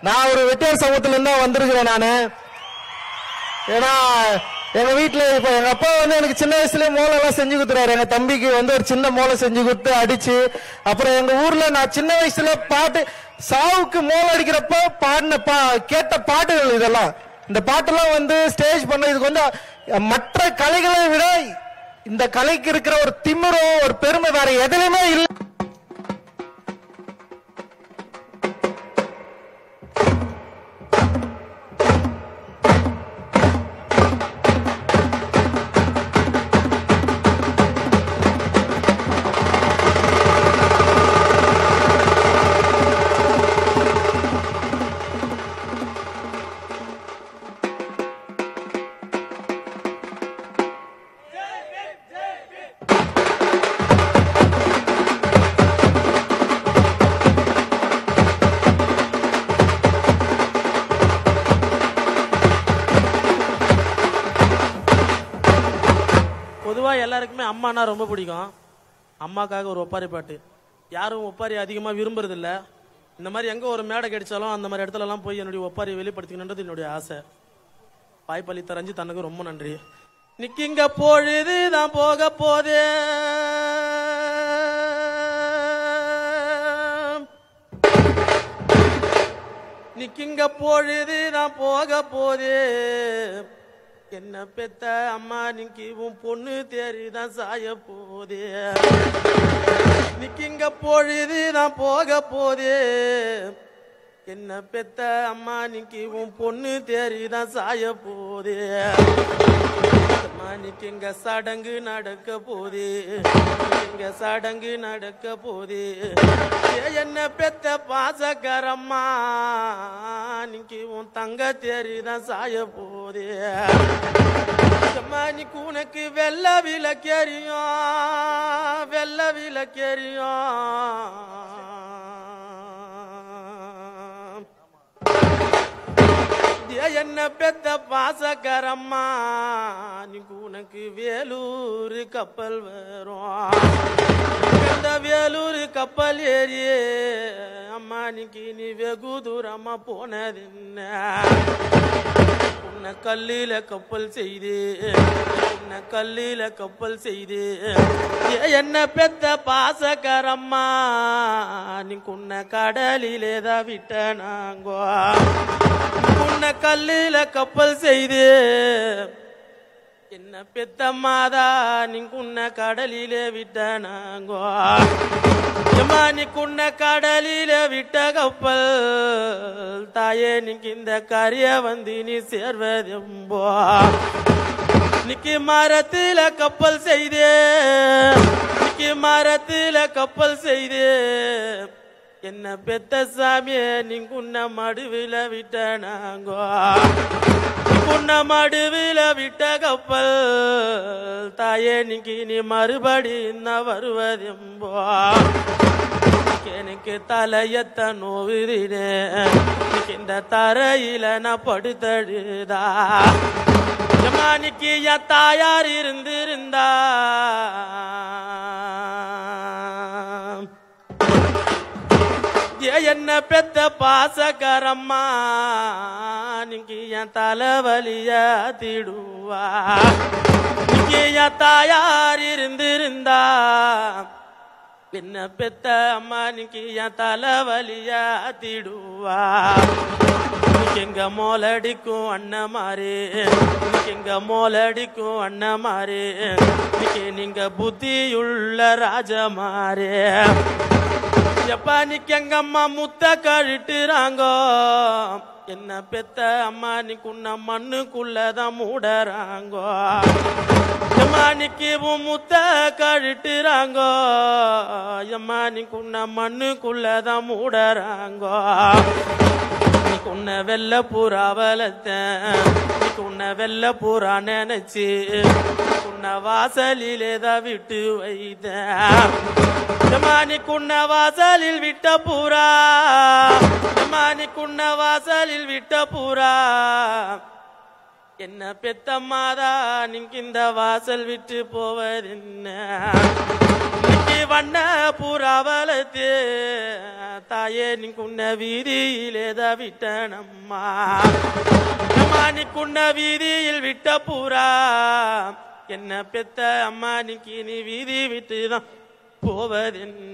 நான் ஒரு வெட்டியார் சமூகத்துல இருந்து தான் வந்திருக்கிறேன் நானு ஏன்னா எங்க வீட்டுல இப்ப எங்க அப்பா வந்து எனக்கு சின்ன வயசுலயே மோளம் எல்லாம் செஞ்சு கொடுத்துறாரு எங்க தம்பிக்கு வந்து ஒரு சின்ன மோளை செஞ்சு கொடுத்து அடிச்சு அப்புறம் எங்க ஊர்ல நான் சின்ன வயசுல பாட்டு சாவுக்கு மோளம் அடிக்கிறப்ப பாடின பா கேட்ட பாட்டுகள் இதெல்லாம் இந்த பாட்டெல்லாம் வந்து ஸ்டேஜ் பண்ண இதுக்கு வந்து அஹ், மற்ற கலைகளை விட இந்த கலைக்கு இருக்கிற ஒரு திமிரும் ஒரு பெருமை வேற எதுலையுமே இல்லை பொதுவாக எல்லாருக்குமே அம்மானா ரொம்ப பிடிக்கும் அம்மாக்காக ஒரு ஒப்பாரி பாட்டு யாரும் ஒப்பாரி அதிகமாக விரும்புறதில்ல இந்த மாதிரி எங்கே ஒரு மேடை கிடைச்சாலும் அந்த மாதிரி இடத்துலலாம் போய் என்னுடைய ஒப்பாரியை வெளிப்படுத்திக்கணுன்றது என்னுடைய ஆசை வாய்ப்பளித்த ரஞ்சித் அண்ணனுக்கு ரொம்ப நன்றி நிக்கிங்க பொழுது தான் போக போதே நிக்கிங்க பொழுது தான் போக போதே என்ன பெத்த அம்மா நிக்கி உன் பொண்ணு தேறிதான் சாய போதே நிக்கிங்க பொழுது தான் போக போதே என்ன பெத்த அம்மா நிக்கி உன் பொண்ணு தேறிதான் சாய போதே மணிக்கு இங்க சடங்கு நடக்க போதே இங்க சடங்கு நடக்க போதே ஏ என்ன பெத்த பாசக்கரம்மா நிக்கி உன் தங்க தேறிதான் சாய போதே மணிக்கு உனக்கு வெள்ள விளக்கெரியும் வெள்ள விளக்கெரியும் ஏ என்ன பெத்த பாசக்கரம்மா நீக்கு உனக்கு வேலூர் கப்பல் வரும் இந்த வேலூர் கப்பல் ஏறியே அம்மா நீக்கு நீ வெகு தூரமா போனதென்ன உன்னை கல்லில கப்பல் செய்து உன்னை கல்லில கப்பல் செய்து ஏ என்ன பெத்த பாசக்கரம்மா நீ உன்னை கடலிலே தான் விட்ட நாங்கோ உன்னை கல்லில கப்பல் செய்து என்ன பெத்த மாதா நீ உன்னை கடலிலே விட்ட நாங்கோ எம்மா நீ குன்ன கடலில விட்ட கப்பல் தாயே நீக்கு இந்த கரிய வந்து நீ சேர்வதெம்போ நிக்கி மரத்தில கப்பல் செய்தே நிக்கி மரத்தில கப்பல் செய்தே என்ன பெத்த சாமியே நீ குன்ன மடுவில விட்ட நாங்கோ குன்ன மடுவில விட்ட கப்பல் தாயே நீக்கி நீ மறுபடி இந்த வருவதெம்போ எனக்கு தலையத்த நோவுதினே இந்த தரையில நான் படுத்தழுதா எமானிக்கு என் தாயார் இருந்திருந்தா ஏ என்ன பெத்த பாசக்கரம்மா நீங்க என் தலைவலிய திடுவா நீங்க என் தாயார் இருந்திருந்தா என்ன பெத்த அம்மா நீக்கு என் தலைவலிய திடுவா எங்க மோலடிக்கும் அண்ணன் மாறு எங்க மோலடிக்கும் அண்ணன் மாறு நீங்க புத்தியுள்ள ராஜமாரே எப்பா நிக்க எங்க அம்மா முத்த கழிட்டுறாங்கோ என்ன பெத்த அம்மா நீ குன்ன மண்ணுக்குள்ளதான் மூடறாங்கோ எம்மா நிக்கி உன் முத்த கழிட்டுறாங்கோ எம்மா நீ குன்ன மண்ணுக்குள்ளதான் மூடறாங்கோ நீ குன்ன வெள்ள பூரா வளர்த்தேன் நீ குன்ன வெள்ள பூரா நினைச்சு குன்ன வாசலிலே தான் விட்டு வைத்தேன் எம்மானி குன்ன வாசலில் விட்ட பூரா எம்மானி குன்ன வாசலில் விட்ட பூரா என்ன பெத்தம்மாதா நீங்க இந்த வாசல் விட்டு போவதென்ன இன்னைக்கு வண்ண புறாவலத்து தாயே நீ குன்ன வீதியிலே விட்டனம்மா அம்மா நீ குன்ன வீதியில் விட்ட புறா என்ன பெத்த அம்மா நீக்கு நீ வீதி விட்டுதான் போவதென்ன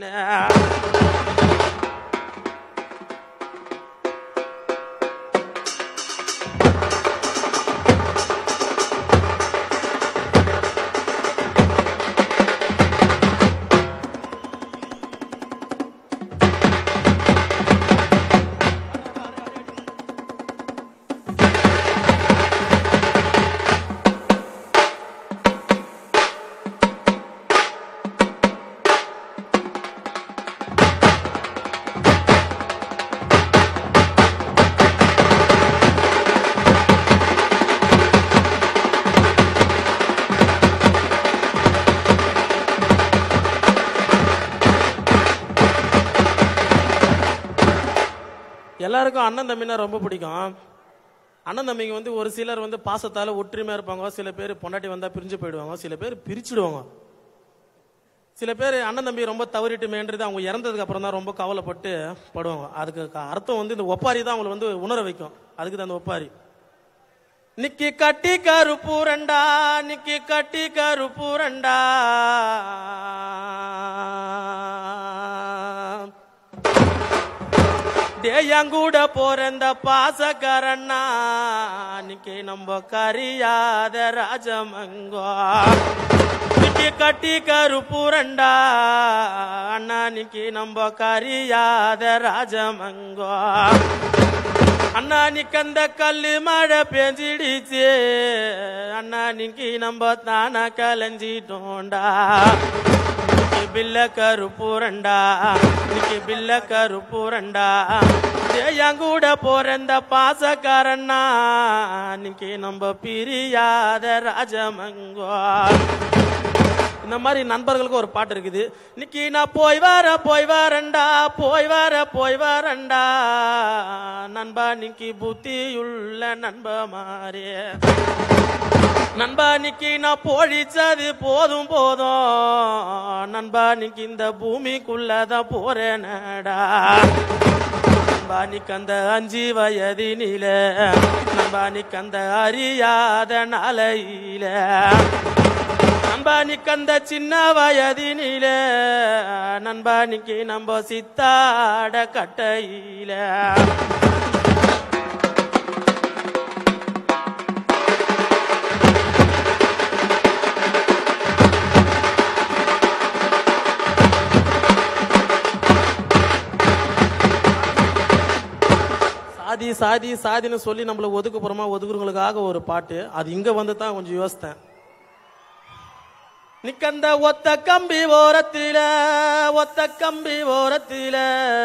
எல்லாருக்கும் அண்ணன் தம்பினா ரொம்ப பிடிக்கும் அண்ணன் தம்பிங்க வந்து ஒரு சிலர் வந்து பாசத்தால ஒற்றுமையா இருப்பாங்க சில பேர் பொண்டாட்டி வந்தா பிரிஞ்சு போயிடுவாங்க சில பேர் பிரிச்சுடுவாங்க சில பேர் அண்ணன் தம்பி ரொம்ப தவறிட்டுமேன்றது அவங்க இறந்ததுக்கு அப்புறம் தான் ரொம்ப கவலைப்பட்டு படுவாங்க அதுக்கு க- அர்த்தம் வந்து இந்த ஒப்பாரி தான் அவங்களை வந்து உணர வைக்கும் அதுக்கு தான் அந்த ஒப்பாரி நிக்கி கட்டி கருப்பூரண்டா நிக்கி கட்டி கருப்பூரண்டா தேயங்கூட போறந்த பாசக்காரண்ணா நிக்கி நம்ம கரியாத ராஜமங்கோ நிக்கி கட்டி கருப்பூரண்டா அண்ணா நிக்கி நம்ம கரியாத ராஜமங்கோ அண்ணா நிக்கு அந்த கல்லு மழை பெஞ்சிடுச்சு அண்ணா நிக்கி நம்ம தானா கலைஞ்சிட்டோண்டா நிக்கி பில்ல கருப்பூரண்டா நிக்கி பில்ல கருப்பூரண்டா கூட போறந்த பாசக்காரண்ணா நிக்கி நம்ம பிரியாத ராஜமங்கோ இந்த மாதிரி நண்பர்களுக்கு ஒரு பாட்டு இருக்குது நிக்கி நான் போய் வர போய் வரண்டா போய் வர போய் வரண்டா நண்பா நிக்கி புத்தியுள்ள நண்ப மாறே நண்பா நிக்கி நான் போழிச்சது போதும் போதும் நண்பா நிக்கி இந்த பூமிக்குள்ளதான் போறேனடா நண்பா நிக்கு அந்த அஞ்சு வயதினில நண்பா நிக்கு அந்த அறியாத நாளையில நண்பா நிக்கு அந்த சின்ன வயதினில நண்பா நிக்கி நம்ம சித்தாட கட்டையில சாதி சாதி சாதின்னு சொல்லி நம்மள ஒதுக்குப்புறமா ஒதுக்குறவங்களுக்காக ஒரு பாட்டு அது இங்க வந்து தான் கொஞ்சம் யோசித்தேன் நிக்கந்த ஒத்த கம்பி ஓரத்தில ஒத்த கம்பி ஓரத்தில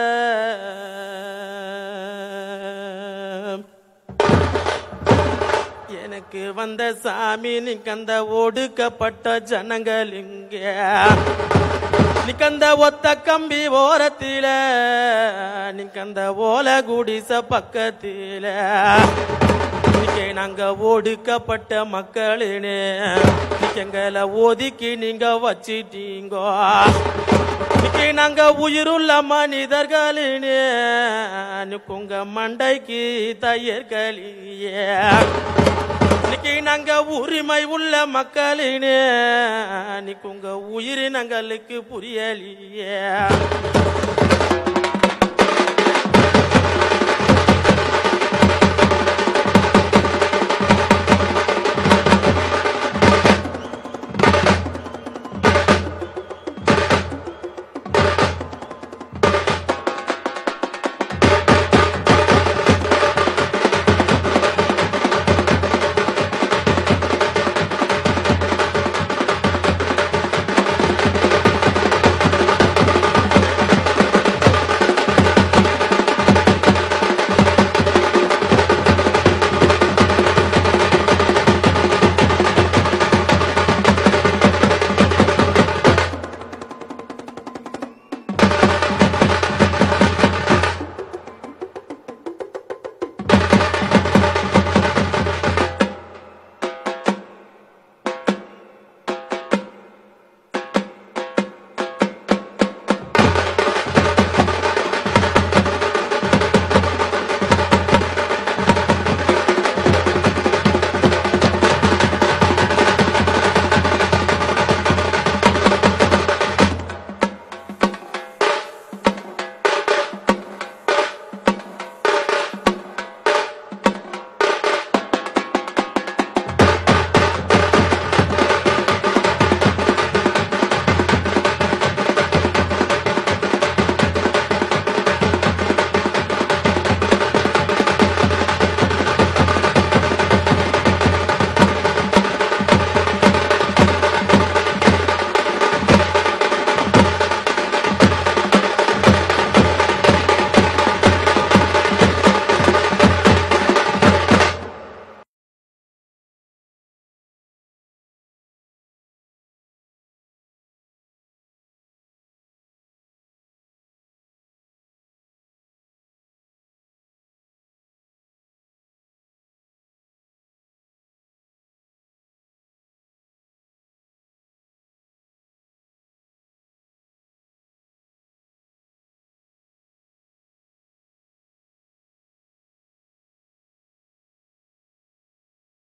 எனக்கு வந்த சாமி நிக்கந்த ஒடுக்கப்பட்ட ஜனங்கள் இங்க நிக்கந்த ஒத்த கம்பி ஓரத்தில நிக்கந்த ஓல குடிச பக்கத்தில நிக்கே நாங்க ஒடுக்கப்பட்ட மக்களினே நிக்கங்களை ஒதுக்கி நீங்க வச்சிட்டீங்கோ நிக்கே நாங்க உயிருள்ள மனிதர்களினே நிக்குங்க மண்டைக்கு தயர்களியே இன்னைக்கு நாங்க உரிமை உள்ள மக்களினே இன்னைக்கு உங்க உயிரினங்களுக்கு புரியலையே